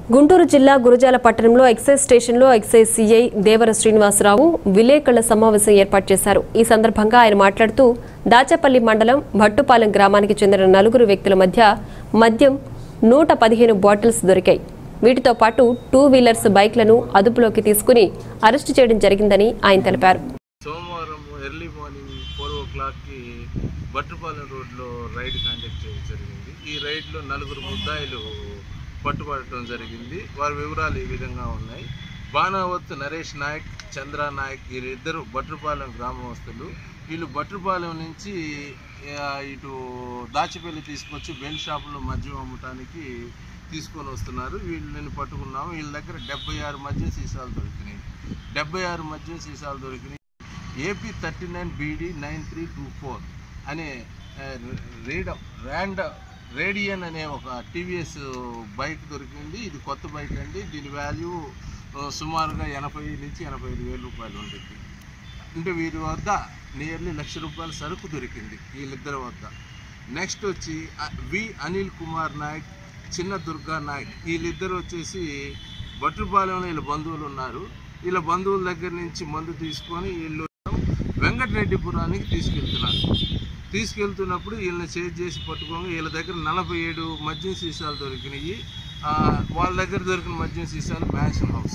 గుంటూరు జిల్లా గురజాల పట్టణంలో ఎక్సైజ్ స్టేషన్లో ఎక్సైజ్ సీఐ దేవర శ్రీనివాసరావు విలేకరుల సమావేశం ఏర్పాటు చేశారు ఈ సందర్భంగా ఆయన మాట్లాడుతూ దాచపల్లి మండలం భట్టుపాలెం గ్రామానికి చెందిన నలుగురు వ్యక్తుల మధ్య మద్యం నూట పదిహేను బాటిల్స్ దొరికాయి వీటితో పాటు టూ వీలర్స్ బైక్లను అదుపులోకి తీసుకుని అరెస్టు చేయడం జరిగిందని ఆయన తెలిపారు సోమవారం ఎర్లీ మార్నింగ్ ఫోర్ ఓ క్లాక్కి బట్టుపాలెం రోడ్లో రైడ్ కండక్ట్ చేయడం జరిగింది ఈ రైడ్లో నలుగురు ముద్దాయిలు పట్టుబడటం జరిగింది వారి వివరాలు ఈ విధంగా ఉన్నాయి బాణావత్ నరేష్ నాయక్ చంద్ర నాయక్ వీరిద్దరు బట్టుపాలెం గ్రామస్తులు వీళ్ళు బట్టుపాలెం నుంచి ఆ, ఇటు దాచిపల్లి తీసుకొచ్చి బెల్ షాపులో మద్యం అమ్మటానికి తీసుకొని వస్తున్నారు వీళ్ళని పట్టుకున్నాము వీళ్ళ దగ్గర డెబ్బై ఆరు మద్యం సీసాలు దొరికినాయి డెబ్బై ఆరు మద్యం సీసాలు దొరికినాయి AP thirty nine BD nine three two four అనే ఆ, రీడ ర్యాండ రేడియన్ అనే ఒక టీవీఎస్ బైక్ దొరికింది ఇది కొత్త బైక్ అండి దీని వాల్యూ ఆ, సుమారుగా ఎనభై నుంచి ఎనభై ఐదు వేల రూపాయలు ఉంటుంది అంటే వీరి వద్ద నియర్లీ లక్ష రూపాయల సరుకు దొరికింది వీళ్ళిద్దరి వద్ద నెక్స్ట్ వచ్చి ఆ, వి అనిల్ కుమార్ నాయక్ చిన్న దుర్గా నాయక్ వీళ్ళిద్దరు వచ్చేసి భట్రుపాలెంలో వీళ్ళ బంధువులు ఉన్నారు వీళ్ళ బంధువుల దగ్గర నుంచి మందు తీసుకొని వీళ్ళు వెంకటరెడ్డిపురానికి తీసుకెళ్తున్నారు తీసుకెళ్తున్నప్పుడు వీళ్ళని చేజ్ చేసి పట్టుకోగా వీళ్ళ దగ్గర నలభై ఏడు మద్యం సీసాలు దొరికినాయి ఆ, వాళ్ళ దగ్గర దొరికిన మద్యం సీసాలు మ్యాన్షన్ హౌస్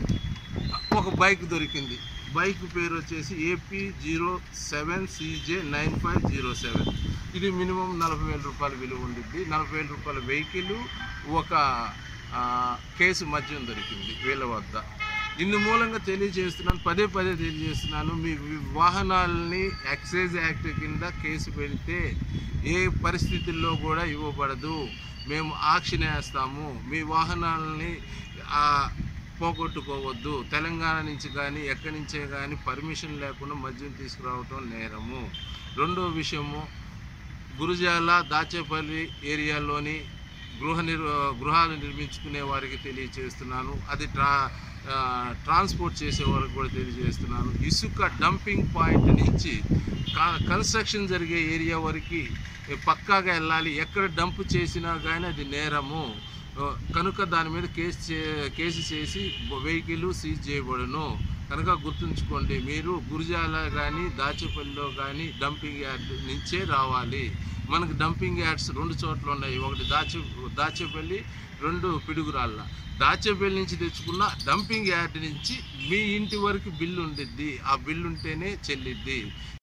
ఒక బైక్ దొరికింది బైక్ పేరు వచ్చేసి AP zero seven CJ nine five zero seven ఇది మినిమం నలభై వేల రూపాయల విలువ ఉండిద్ది నలభై వేల రూపాయల వెహికల్ ఒక ఆ, కేసు మద్యం దొరికింది వీళ్ళ వద్ద ఇందు మూలంగా తెలియజేస్తున్నాను పదే పదే తెలియజేస్తున్నాను మీ వి- వాహనాలని ఎక్సైజ్ యాక్ట్ కింద కేసు పెడితే ఏ పరిస్థితుల్లో కూడా ఇవ్వబడదు మేము ఆక్షన్ వేస్తాము మీ వాహనాలని ఆ, పోగొట్టుకోవద్దు తెలంగాణ నుంచి కానీ ఎక్కడి నుంచే కానీ పర్మిషన్ లేకుండా మద్యం తీసుకురావటం నేరము రెండో విషయము గురుజాల దాచేపల్లి ఏరియాలోని గృహ నిర్ గృహాలు నిర్మించుకునే వారికి తెలియజేస్తున్నాను అది ట్రా ఆ, ట్రాన్స్పోర్ట్ చేసే వారికి కూడా తెలియజేస్తున్నాను ఇసుక డంపింగ్ పాయింట్ నుంచి కా- కన్స్ట్రక్షన్ జరిగే ఏరియా వరకు పక్కాగా వెళ్ళాలి ఎక్కడ డంప్ చేసినా కానీ అది నేరము ఆ, కనుక దాని మీద కేసు చే కేసు చేసి వెహికల్ సీజ్ చేయబడును కనుక గుర్తుంచుకోండి మీరు గురిజాల కానీ దాచేపల్లిలో కానీ డంపింగ్ యార్డ్ నుంచే రావాలి మనకు డంపింగ్ యార్డ్స్ రెండు చోట్ల ఉన్నాయి ఒకటి దాచే దాచేపల్లి రెండు పిడుగురాళ్ళ దాచేపల్లి నుంచి తెచ్చుకున్న డంపింగ్ యార్డ్ నుంచి మీ ఇంటి వరకు బిల్లు ఉండిద్ది ఆ బిల్లు ఉంటేనే చెల్లిద్ది